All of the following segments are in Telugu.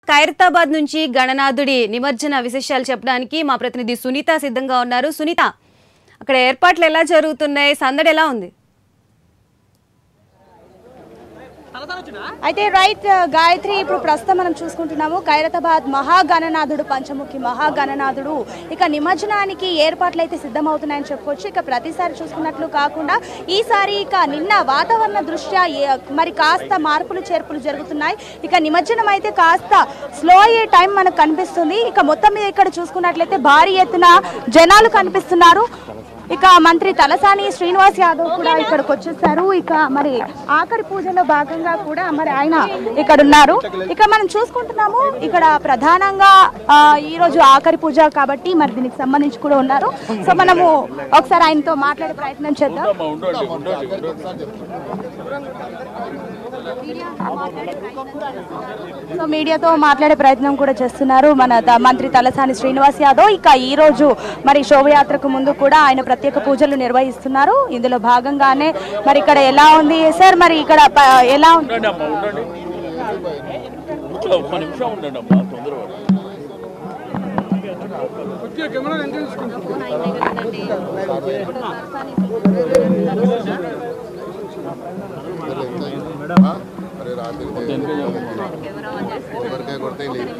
ఖైరతాబాద్ నుంచి గణనాథుడి నిమజ్జన విశేషాలు చెప్పడానికి మా ప్రతినిధి సునీత సిద్ధంగా ఉన్నారు సునీత అక్కడ ఏర్పాట్లు ఎలా జరుగుతున్నాయి సందడి ఎలా ఉంది అయితే రైట్ గాయత్రి ఇప్పుడు ప్రస్తుతం మనం చూసుకుంటున్నాము ఖైరతాబాద్ మహాగణనాథుడు పంచముఖి మహాగణనాథుడు ఇక నిమజ్జనానికి ఏర్పాట్లు అయితే సిద్ధమవుతున్నాయని చెప్పుకోవచ్చు ఇక ప్రతిసారి చూసుకున్నట్లు కాకుండా ఈసారి ఇక నిన్న వాతావరణ దృష్ట్యా ఏ- మరి కాస్త మార్పులు చేర్పులు జరుగుతున్నాయి ఇక నిమజ్జనం అయితే కాస్త స్లో అయ్యే టైం మనకు కనిపిస్తుంది ఇక మొత్తం మీద ఇక్కడ చూసుకున్నట్లయితే భారీ ఎత్తున జనాలు కనిపిస్తున్నారు ఇక మంత్రి తలసాని శ్రీనివాస్ యాదవ్ కూడా ఇక్కడికి వచ్చేసారు ఇక మరి ఆఖరి పూజలో భాగంగా కూడా మరి ఆయన ఇక్కడ ఉన్నారు ఇక మనం చూసుకుంటున్నాము ఇక్కడ ప్రధానంగా ఆ, ఈ రోజు ఆఖరి పూజ కాబట్టి మరి దీనికి సంబంధించి కూడా ఉన్నారు సో మనము ఒకసారి ఆయనతో మాట్లాడే ప్రయత్నం చేద్దాం సో మీడియాతో మాట్లాడే ప్రయత్నం కూడా చేస్తున్నారు మన త- మంత్రి తలసాని శ్రీనివాస్ యాదవ్ ఇక ఈ రోజు మరి శోభయాత్రకు ముందు కూడా ఆయన ప్రత్యేక పూజలు నిర్వహిస్తున్నారు ఇందులో భాగంగానే మరి ఇక్కడ ఎలా ఉంది సార్ మరి ఇక్కడ ప- ఎలా ఉంది ఉండండి అమ్మా ఉండండి ఇక్కడ ఒక్క నిమిషం ఉండండి అమ్మా తొందరగా అరే రాత్రి కొబ్బరికాయ కొడితే లేదు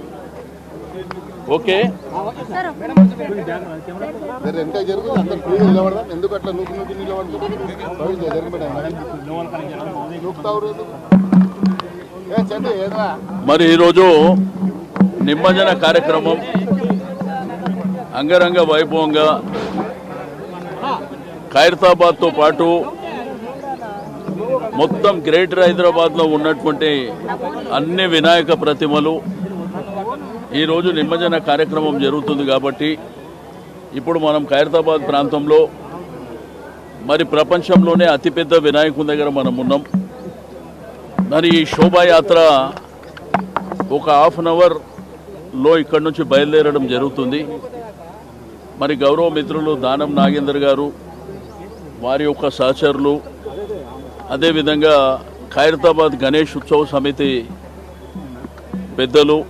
ఓకే మీరు ఎంత జరుగుతుంది అంత క్లీన్ నిలబడదాం ఎందుకు అట్లా నూకు నూకు నిలబడుతుంది నూకుతావు రోజు ఏ చండి ఏదా మరి ఈరోజు నిమజ్జన కార్యక్రమం అంగరంగ వైభవంగా ఖైరతాబాద్తో పాటు మొత్తం గ్రేటర్ హైదరాబాద్లో ఉన్నటువంటి అన్ని వినాయక ప్రతిమలు ఈరోజు నిమజ్జన కార్యక్రమం జరుగుతుంది కాబట్టి ఇప్పుడు మనం ఖైరతాబాద్ ప్రాంతంలో మరి ప్రపంచంలోనే అతిపెద్ద వినాయకుని దగ్గర మనం ఉన్నాం మరి ఈ శోభాయాత్ర ఒక హాఫ్ అన్ అవర్లో ఇక్కడి నుంచి బయలుదేరడం జరుగుతుంది మరి గౌరవ మిత్రులు దానం నాగేందర్ గారు వారి యొక్క సహచరులు అదేవిధంగా ఖైరతాబాద్ గణేష్ ఉత్సవ సమితి పెద్దలు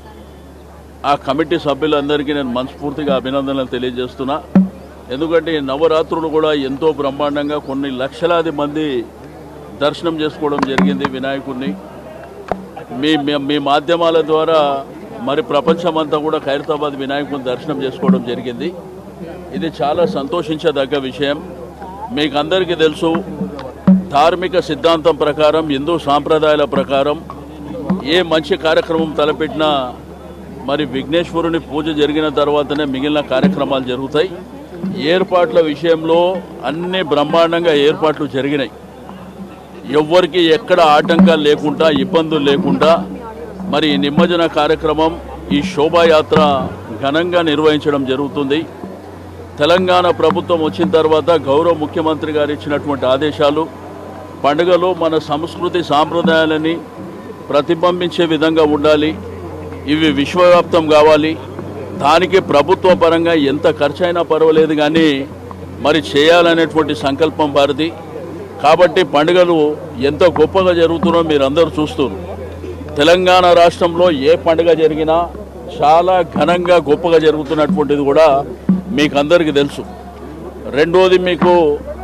ఆ కమిటీ సభ్యులందరికీ నేను మనస్ఫూర్తిగా అభినందనలు తెలియజేస్తున్నా ఎందుకంటే ఈ నవరాత్రులు కూడా ఎంతో బ్రహ్మాండంగా కొన్ని లక్షలాది మంది దర్శనం చేసుకోవడం జరిగింది వినాయకుడిని మీ మీ- మీ మాధ్యమాల ద్వారా మరి ప్రపంచమంతా కూడా ఖైరతాబాద్ వినాయకుని దర్శనం చేసుకోవడం జరిగింది ఇది చాలా సంతోషించదగ్గ విషయం మీకు అందరికీ తెలుసు ధార్మిక సిద్ధాంతం ప్రకారం హిందూ సాంప్రదాయాల ప్రకారం ఏ మంచి కార్యక్రమం తలపెట్టినా మరి విఘ్నేశ్వరుని పూజ జరిగిన తర్వాతనే మిగిలిన కార్యక్రమాలు జరుగుతాయి ఏర్పాట్ల విషయంలో అన్ని బ్రహ్మాండంగా ఏర్పాట్లు జరిగినాయి ఎవ్వరికి ఎక్కడ ఆటంకాలు లేకుండా ఇబ్బందులు లేకుండా మరి ఈ నిమజ్జన కార్యక్రమం ఈ శోభాయాత్ర ఘనంగా నిర్వహించడం జరుగుతుంది తెలంగాణ ప్రభుత్వం వచ్చిన తర్వాత గౌరవ ముఖ్యమంత్రి గారు ఇచ్చినటువంటి ఆదేశాలు పండుగలు మన సంస్కృతి సాంప్రదాయాలని ప్రతిబింబించే విధంగా ఉండాలి ఇవి విశ్వవ్యాప్తం కావాలి దానికి ప్రభుత్వ పరంగా ఎంత ఖర్చు అయినా పర్వాలేదు కానీ మరి చేయాలనేటువంటి సంకల్పం వారిది కాబట్టి పండుగలు ఎంత గొప్పగా జరుగుతున్నో మీరు అందరూ చూస్తున్నారు తెలంగాణ రాష్ట్రంలో ఏ పండుగ జరిగినా చాలా ఘనంగా గొప్పగా జరుగుతున్నటువంటిది కూడా మీకు అందరికీ తెలుసు రెండోది మీకు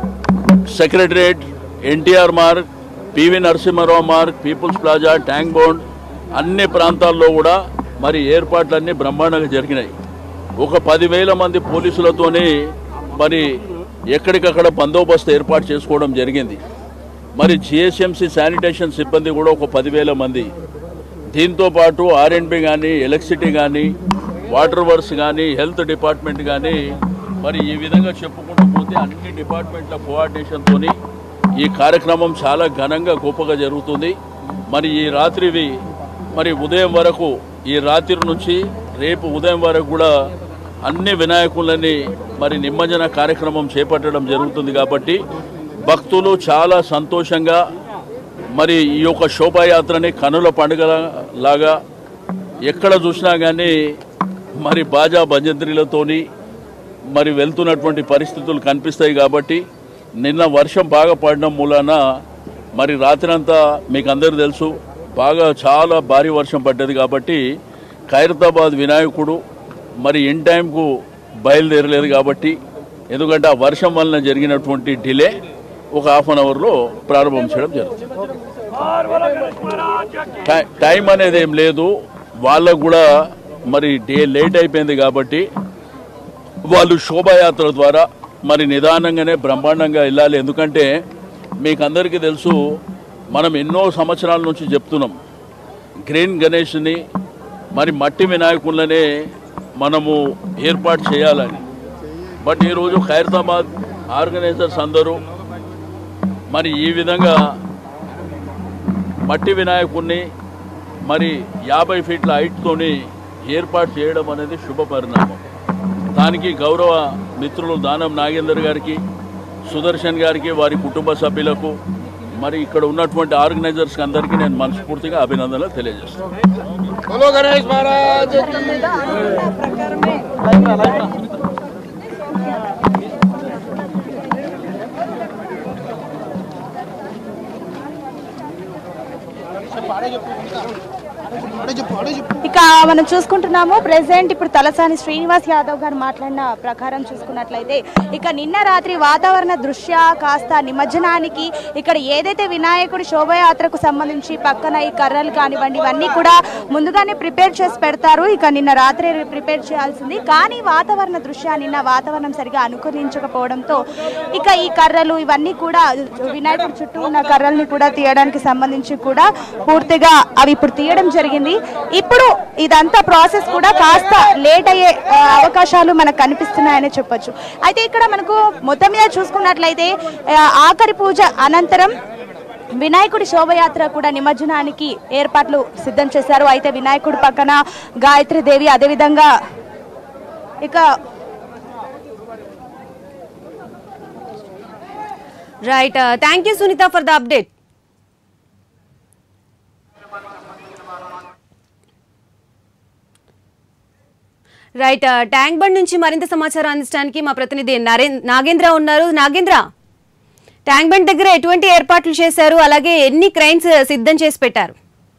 secretariat NTR Marg PV Narasimha Rao Marg peoples plaza tank bund అన్ని ప్రాంతాల్లో కూడా మరి ఏర్పాట్లన్నీ బ్రహ్మాండంగా జరిగినాయి ఒక పదివేల మంది పోలీసులతోని మరి ఎక్కడికక్కడ బందోబస్తు ఏర్పాటు చేసుకోవడం జరిగింది మరి జిహెచ్ఎంసీ శానిటేషన్ సిబ్బంది కూడా ఒక పదివేల మంది దీంతో పాటు ఆర్ఎండ్బి కానీ ఎలక్ట్రిసిటీ కానీ వాటర్ వర్క్స్ కానీ హెల్త్ డిపార్ట్మెంట్ కానీ మరి ఈ విధంగా చెప్పుకుంటూ పోతే అన్ని డిపార్ట్మెంట్ల కోఆర్డినేషన్తోని ఈ కార్యక్రమం చాలా ఘనంగా గొప్పగా జరుగుతుంది మరి ఈ రాత్రివి మరి ఉదయం వరకు ఈ రాత్రి నుంచి రేపు ఉదయం వరకు కూడా అన్ని వినాయకులని మరి నిమజ్జన కార్యక్రమం చేపట్టడం జరుగుతుంది కాబట్టి భక్తులు చాలా సంతోషంగా మరి ఈ యొక్క శోభాయాత్రని కనుల పండుగ లాగా ఎక్కడ చూసినా కానీ మరి బాజా భజంత్రిలతోని మరి వెళ్తున్నటువంటి పరిస్థితులు కనిపిస్తాయి కాబట్టి నిన్న వర్షం బాగా పడడం మూలాన మరి రాత్రంతా మీకు అందరు తెలుసు బాగా చాలా భారీ వర్షం పడ్డది కాబట్టి ఖైరతాబాద్ వినాయకుడు మరి ఇన్ టైంకు బయలుదేరలేదు కాబట్టి ఎందుకంటే ఆ వర్షం వలన జరిగినటువంటి డిలే ఒక హాఫ్ అన్ అవర్లో ప్రారంభం చేయడం జరుగుతుంది టై- టైం అనేది ఏం లేదు వాళ్ళకు కూడా మరి డే లేట్ అయిపోయింది కాబట్టి వాళ్ళు శోభాయాత్ర ద్వారా మరి నిదానంగానే బ్రహ్మాండంగా వెళ్ళాలి ఎందుకంటే మీకు అందరికీ తెలుసు మనం ఎన్నో సంవత్సరాల నుంచి చెప్తున్నాం గ్రీన్ గణేష్ని మరి మట్టి వినాయకులనే మనము ఏర్పాటు చేయాలని బట్ ఈరోజు ఖైరతాబాద్ ఆర్గనైజర్స్ అందరూ మరి ఈ విధంగా మట్టి వినాయకుడిని మరి యాభై ఫీట్ల హైట్తోని ఏర్పాటు చేయడం అనేది శుభ పరిణామం దానికి గౌరవ మిత్రులు దానం నాగేందర్ గారికి సుదర్శన్ గారికి వారి కుటుంబ సభ్యులకు మరి ఇక్కడ ఉన్నటువంటి ఆర్గనైజర్స్కి అందరికీ నేను మనస్ఫూర్తిగా అభినందనలు తెలియజేస్తాను బలో గణేష్ మహారాజ్ కి. ఇక మనం చూసుకుంటున్నాము ప్రెసెంట్ ఇప్పుడు తలసాని శ్రీనివాస్ యాదవ్ గారు మాట్లాడిన ప్రకారం చూసుకున్నట్లయితే ఇక నిన్న రాత్రి వాతావరణ దృష్ట్యా కాస్త నిమజ్జనానికి ఇక్కడ ఏదైతే వినాయకుడి శోభయాత్రకు సంబంధించి పక్కన ఈ కర్రలు కానివ్వండి ఇవన్నీ కూడా ముందుగానే ప్రిపేర్ చేసి పెడతారు ఇక నిన్న రాత్రి ప్రిపేర్ చేయాల్సింది కానీ వాతావరణ దృష్ట్యా నిన్న వాతావరణం సరిగా అనుకరించకపోవడంతో ఇక ఈ కర్రలు ఇవన్నీ కూడా వినాయకుడి చుట్టూ ఉన్న కర్రల్ని కూడా తీయడానికి సంబంధించి కూడా పూర్తిగా అవి ఇప్పుడు తీయడం జరిగింది ఇప్పుడు ఇదంతా ప్రాసెస్ కూడా కాస్త లేట్ అయ్యే ఆ, అవకాశాలు మనకు కనిపిస్తున్నాయని చెప్పొచ్చు అయితే ఇక్కడ మనకు మొత్తం మీద చూసుకున్నట్లయితే ఆ, ఆఖరి పూజ అనంతరం వినాయకుడి శోభయాత్ర కూడా నిమజ్జనానికి ఏర్పాట్లు సిద్ధం చేశారు అయితే వినాయకుడి పక్కన గాయత్రి దేవి అదేవిధంగా ఇక right thank you Sunitha for the update right tank bund నుంచి మరింత సమాచారం అందించడానికి మా ప్రతినిధి నరేన్ నాగేంద్ర ఉన్నారు నాగేంద్ర ట్యాంక్ బండ్ దగ్గర ఎటువంటి ఏర్పాట్లు చేశారు అలాగే ఎన్ని క్రైన్స్ సిద్ధం చేసి పెట్టారు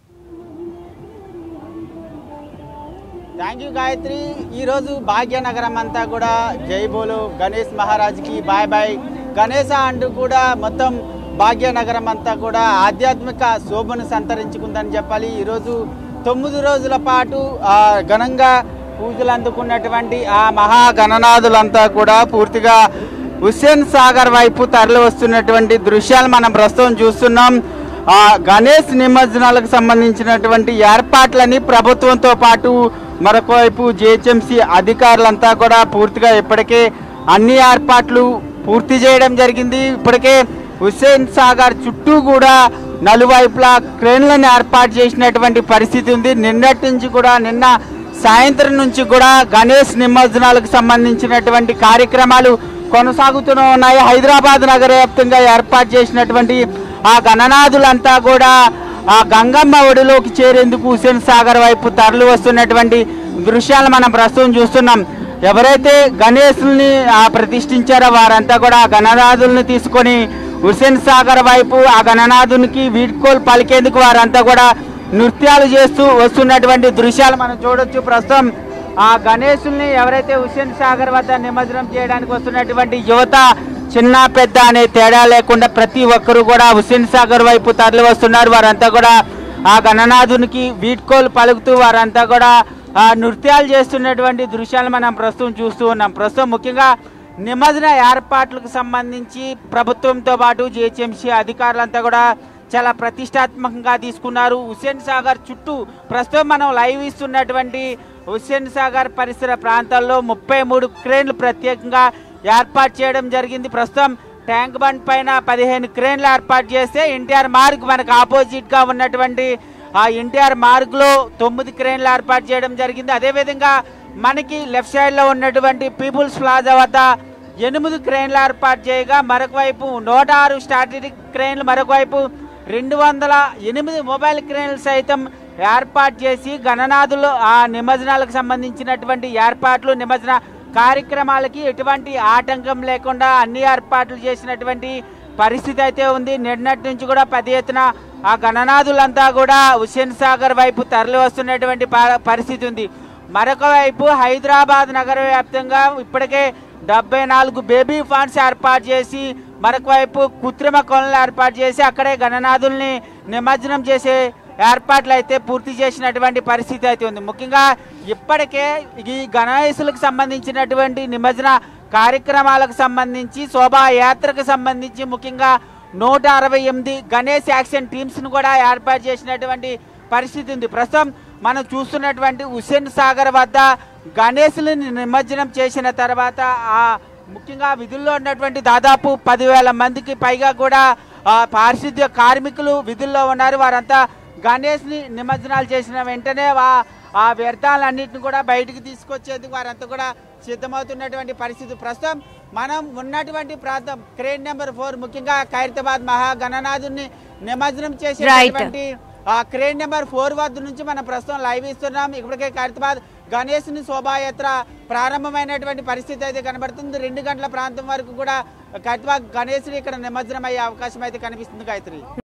థ్యాంక్ యూ గాయత్రి ఈరోజు భాగ్యనగరం అంతా కూడా జై బోలు గణేష్ మహారాజ్కి బాయ్ బాయ్ గణేశ అంటూ కూడా మొత్తం భాగ్యనగరం అంతా కూడా ఆధ్యాత్మిక శోభను సంతరించుకుందని చెప్పాలి ఈరోజు తొమ్మిది రోజుల పాటు ఆ, ఘనంగా పూజలు అందుకున్నటువంటి ఆ మహా గణనాథులంతా కూడా పూర్తిగా హుస్సేన్ సాగర్ వైపు తరలి వస్తున్నటువంటి దృశ్యాలు మనం ప్రస్తుతం చూస్తున్నాం ఆ గణేష్ నిమజ్జనాలకు సంబంధించినటువంటి ఏర్పాట్లని ప్రభుత్వంతో పాటు మరొక వైపు జిహెచ్ఎంసి అధికారులంతా కూడా పూర్తిగా ఇప్పటికే అన్ని ఏర్పాట్లు పూర్తి చేయడం జరిగింది ఇప్పటికే హుస్సేన్ సాగర్ చుట్టూ కూడా నలువైపులా క్రేన్లను ఏర్పాటు చేసినటువంటి పరిస్థితి ఉంది నిన్నటి నుంచి కూడా నిన్న సాయంత్రం నుంచి కూడా గణేష్ నిమజ్జనాలకు సంబంధించినటువంటి కార్యక్రమాలు కొనసాగుతూనే ఉన్నాయి హైదరాబాద్ నగర వ్యాప్తంగా ఏర్పాటు చేసినటువంటి ఆ గణనాథులంతా కూడా ఆ గంగమ్మ ఒడిలోకి చేరేందుకు హుసేన్ సాగర్ వైపు తరలి వస్తున్నటువంటి దృశ్యాలు మనం ప్రస్తుతం చూస్తున్నాం ఎవరైతే గణేశుల్ని ఆ ప్రతిష్ఠించారో వారంతా కూడా ఆ గణనాథుల్ని తీసుకొని హుసేన్ సాగర్ వైపు ఆ గణనాథునికి వీడ్కోలు పలికేందుకు వారంతా కూడా నృత్యాలు చేస్తూ వస్తున్నటువంటి దృశ్యాలు మనం చూడొచ్చు ప్రస్తుతం ఆ గణేశుల్ని ఎవరైతే హుస్సేన్ సాగర్ వద్ద నిమజ్జనం చేయడానికి వస్తున్నటువంటి యువత చిన్న పెద్ద అనే తేడా లేకుండా ప్రతి ఒక్కరు కూడా హుస్సేన్ సాగర్ వైపు తరలి వస్తున్నారు వారంతా కూడా ఆ గణనాథునికి వీడ్కోలు పలుకుతూ వారంతా కూడా ఆ నృత్యాలు చేస్తున్నటువంటి దృశ్యాలు మనం ప్రస్తుతం చూస్తూ ఉన్నాం ప్రస్తుతం ముఖ్యంగా నిమజ్జన ఏర్పాట్లకు సంబంధించి ప్రభుత్వంతో పాటు జిహెచ్ఎంసీ అధికారులంతా కూడా చాలా ప్రతిష్టాత్మకంగా తీసుకున్నారు హుస్సేన్ సాగర్ చుట్టూ ప్రస్తుతం మనం లైవ్ ఇస్తున్నటువంటి హుస్సేన్ సాగర్ పరిసర ప్రాంతాల్లో ముప్పై మూడు క్రేన్లు ప్రత్యేకంగా ఏర్పాటు చేయడం జరిగింది ప్రస్తుతం ట్యాంక్ బండ్ పైన పదిహేను క్రేన్లు ఏర్పాటు చేస్తే ఎన్టీఆర్ మార్గ్ మనకు ఆపోజిట్గా ఉన్నటువంటి ఆ ఎన్టీఆర్ మార్గ్లో తొమ్మిది క్రేన్లు ఏర్పాటు చేయడం జరిగింది అదేవిధంగా మనకి లెఫ్ట్ సైడ్లో ఉన్నటువంటి పీపుల్స్ ప్లాజా వద్ద ఎనిమిది క్రేన్లు ఏర్పాటు చేయగా మరొక వైపు నూట ఆరు స్టాటిక్ క్రేన్లు మరొక వైపు రెండు వందల ఎనిమిది మొబైల్ క్రేన్లు సైతం ఏర్పాటు చేసి గణనాథులు ఆ నిమజ్జనాలకు సంబంధించినటువంటి ఏర్పాట్లు నిమజ్జన కార్యక్రమాలకి ఎటువంటి ఆటంకం లేకుండా అన్ని ఏర్పాట్లు చేసినటువంటి పరిస్థితి అయితే ఉంది నిన్నటి నుంచి కూడా పెద్ద ఎత్తున ఆ గణనాథులంతా కూడా హుస్సేన్ సాగర్ వైపు తరలి వస్తున్నటువంటి ప- పరిస్థితి ఉంది మరొక వైపు హైదరాబాద్ నగర వ్యాప్తంగా ఇప్పటికే డెబ్బై నాలుగు బేబీ ఫండ్స్ ఏర్పాటు చేసి మరొక వైపు కృత్రిమ కొనలు ఏర్పాటు చేసి అక్కడే గణనాథుల్ని నిమజ్జనం చేసే ఏర్పాట్లు అయితే పూర్తి చేసినటువంటి పరిస్థితి అయితే ఉంది ముఖ్యంగా ఇప్పటికే ఈ గణేశులకు సంబంధించినటువంటి నిమజ్జన కార్యక్రమాలకు సంబంధించి శోభాయాత్రకు సంబంధించి ముఖ్యంగా నూట అరవై ఎనిమిది గణేష్ యాక్షన్ టీమ్స్ను కూడా ఏర్పాటు చేసినటువంటి పరిస్థితి ఉంది ప్రస్తుతం మనం చూస్తున్నటువంటి హుస్సేన్ సాగర్ వద్ద గణేశులను నిమజ్జనం చేసిన తర్వాత ఆ ముఖ్యంగా విధుల్లో ఉన్నటువంటి దాదాపు పదివేల మందికి పైగా కూడా ఆ, పారిశుద్ధ్య కార్మికులు విధుల్లో ఉన్నారు వారంతా గణేష్ని నిమజ్జనాలు చేసిన వెంటనే వా- ఆ వ్యర్థాలన్నింటిని కూడా బయటికి తీసుకొచ్చేందుకు వారంతా కూడా సిద్ధమవుతున్నటువంటి పరిస్థితి ప్రస్తుతం మనం ఉన్నటువంటి ప్రాంతం క్రేన్ నెంబర్ ఫోర్ ముఖ్యంగా ఖైరతాబాద్ మహాగణనాథుని నిమజ్జనం చేసేటటువంటి ఆ క్రేన్ నెంబర్ ఫోర్ వద్ద నుంచి మనం ప్రస్తుతం లైవ్ ఇస్తున్నాం ఇప్పటికే ఖైరతాబాద్ గణేష్ని శోభాయాత్ర ప్రారంభమైనటువంటి పరిస్థితి అయితే కనబడుతుంది రెండు గంటల ప్రాంతం వరకు కూడా ఖైరతాబాద్ గణేశుడు ఇక్కడ నిమజ్జనం అయ్యే అవకాశం అయితే కనిపిస్తుంది గాయత్రి